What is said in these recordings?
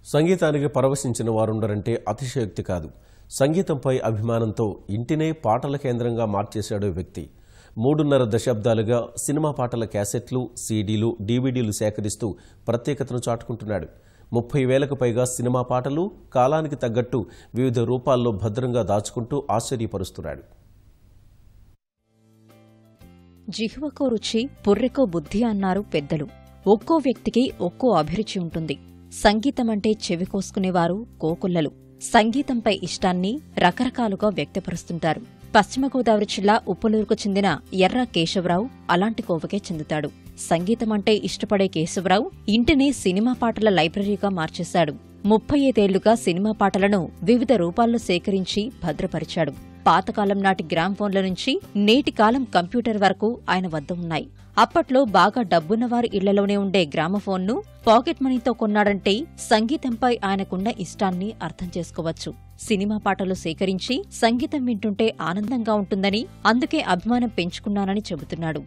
సంగీతానికి పరవశించిన వారుండరంటే అతిశయోక్తి కాదు సంగీతంపై అభిమానంతో ఇంటినే పాటల కేంద్రంగా మార్చేశాడు ఈ వ్యక్తి మూడున్నర దశాబ్దాలుగా సినిమా పాటల క్యాసెట్లు సీడీలు డీవీడీలు సేకరిస్తూ ప్రత్యేకతను చాటుకుంటున్నాడు ముప్పై వేలకు పైగా సినిమా పాటలు కాలానికి తగ్గట్టు వివిధ రూపాల్లో భద్రంగా దాచుకుంటూ ఆశ్చర్యపరుస్తున్నాడు జిహ్వకో రుచి పుర్రెకో బుద్ధి అన్నారు పెద్దలు ఒక్కో వ్యక్తికి ఒక్కో అభిరుచి ఉంటుంది సంగీతమంటే చెవి కోసుకునేవారు కోకొల్లలు సంగీతంపై ఇష్టాన్ని రకరకాలుగా వ్యక్తపరుస్తుంటారు పశ్చిమ గోదావరి జిల్లా ఉప్పులూరుకు చెందిన ఎర్ర కేశవరావు అలాంటి కోవకే చెందుతాడు సంగీతమంటే ఇష్టపడే కేశవరావు ఇంటిని సినిమా పాటల లైబ్రరీగా మార్చేశాడు ముప్పై ఐదేళ్లుగా సినిమా పాటలను వివిధ రూపాల్లో సేకరించి భద్రపరిచాడు పాతకాలం నాటి గ్రామ్ఫోన్ల నుంచి నేటి కాలం కంప్యూటర్ వరకు ఆయన వద్ద ఉన్నాయి అప్పట్లో బాగా డబ్బున్నవారి ఇళ్లలోనే ఉండే గ్రామఫోన్ను పాకెట్ మనీతో కొన్నాడంటే సంగీతంపై ఆయనకున్న ఇష్టాన్ని అర్థం చేసుకోవచ్చు సినిమా పాటలు సేకరించి సంగీతం వింటుంటే ఆనందంగా ఉంటుందని అందుకే అభిమానం పెంచుకున్నానని చెబుతున్నాడు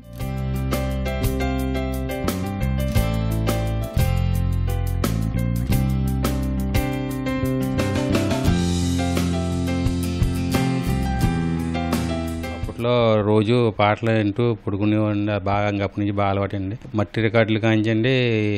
అప్పట్లో రోజు పాటలు వింటూ పడుకునేవాడిని బాగా ఇంకా అప్పటి నుంచి బాగా అలవాటండి మట్టి రికార్డులు కానించండి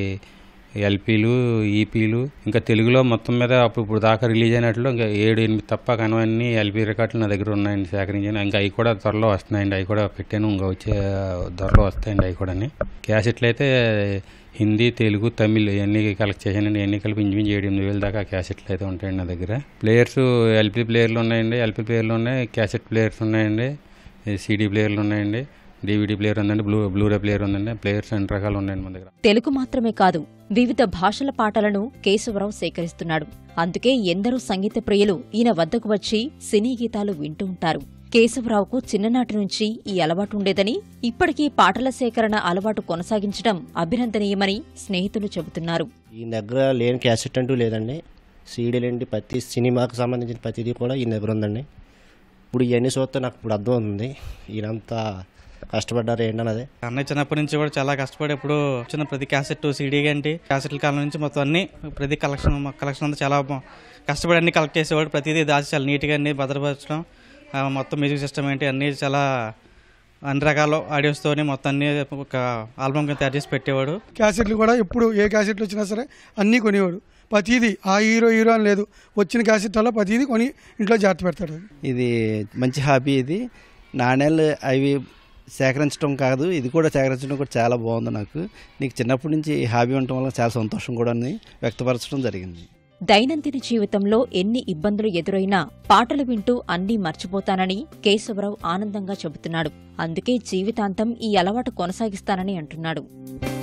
ఎల్పీలు ఈపీలు ఇంకా తెలుగులో మొత్తం మీద అప్పుడు ఇప్పుడు దాకా రిలీజ్ అయినట్లు ఇంకా ఏడు ఎనిమిది తప్ప కనవన్నీ ఎల్పీ రికార్డులు నా దగ్గర ఉన్నాయండి సేకరించాను ఇంకా అవి కూడా త్వరలో వస్తున్నాయండి అవి కూడా పెట్టాను ఇంకా వచ్చే త్వరలో వస్తాయండి అవి కూడా క్యాసెట్లు అయితే హిందీ తెలుగు తమిళ్ ఇవన్నీ కలెక్ట్ చేశానండి ఇవన్నీ కలిపి ఇంచుమించు ఏడు ఎనిమిది వేలు దాకా క్యాసెట్లు అయితే ఉంటాయండి నా దగ్గర ప్లేయర్స్ ఎల్పీ ప్లేయర్లు ఉన్నాయండి ఎల్పీ ప్లేయర్లు ఉన్నాయి క్యాసెట్ ప్లేయర్స్ ఉన్నాయండి సీడీ ప్లేయర్లు ఉన్నాయండి డివిడి ప్లేయర్ ఉందండి బ్లూ బ్లూరే ప్లేయర్ ఉందండి ప్లేయర్స్ అన్ని రకాలు ఉన్నాయండి మన దగ్గర తెలుగు మాత్రమే కాదు వివిధ భాషల పాటలను కేశవరావు సేకరిస్తున్నాడు అందుకే ఎందరో సంగీత ప్రియులు ఈయన వద్దకు వచ్చి సినీ గీతాలు వింటూ ఉంటారు కేశవరావుకు చిన్ననాటి నుంచి ఈ అలవాటుండేదని ఇప్పటికీ పాటల సేకరణ అలవాటు కొనసాగించడం అభినందనీయమని స్నేహితులు చెబుతున్నారు ఈ దగ్గర లేని క్యాసెట్ అంటూ లేదండి సీడీలండి ప్రతి సినిమాకు సంబంధించిన ప్రతిదీ కూడా ఈ దగ్గర ఉందండి ఇప్పుడు ఇవన్నీ చూస్తే నాకు ఇప్పుడు అర్థం అవుతుంది ఈయనంతా కష్టపడ్డారు ఏంటన్నది అన్నయ్య చిన్నప్పటి నుంచి కూడా చాలా కష్టపడి ఇప్పుడు చిన్న ప్రతి క్యాసెట్ సీడీ గంటి క్యాసెట్ల కాలం నుంచి మొత్తం అన్ని ప్రతి కలెక్షన్ కలెక్షన్ అంతా చాలా బా- కష్టపడి అన్ని కలెక్ట్ చేసేవాడు ప్రతిదీ దాచి చాలా నీట్గా అన్ని భద్రపరచడం ఆ, మొత్తం మ్యూజిక్ సిస్టమ్ ఏంటి అన్ని చాలా అన్ని రకాల ఆడియోస్తోని మొత్తం అన్ని ఒక ఆల్బమ్ కింద తయారు చేసి పెట్టేవాడు క్యాసెట్లు కూడా ఎప్పుడు ఏ క్యాసెట్లు వచ్చినా సరే అన్నీ కొనేవాడు ప్రతిదీ ఆ హీరో హీరో అని లేదు వచ్చిన క్యాసెట్ వల్ల ప్రతిదీ కొని ఇంట్లో జాగ్రత్త పెడతాడు ఇది మంచి హాబీ ఇది నాణేలు అవి సేకరించడం కాదు ఇది కూడా సేకరించడం కూడా చాలా బాగుంది నాకు నీకు చిన్నప్పటి నుంచి ఈ హాబీ ఉండటం వల్ల చాలా సంతోషం కూడా వ్యక్తపరచడం జరిగింది దైనందిన జీవితంలో ఎన్ని ఇబ్బందులు ఎదురైనా పాటలు వింటూ అన్నీ మర్చిపోతానని కేశవరావు ఆనందంగా చెబుతున్నాడు అందుకే జీవితాంతం ఈ అలవాటు కొనసాగిస్తానని అంటున్నాడు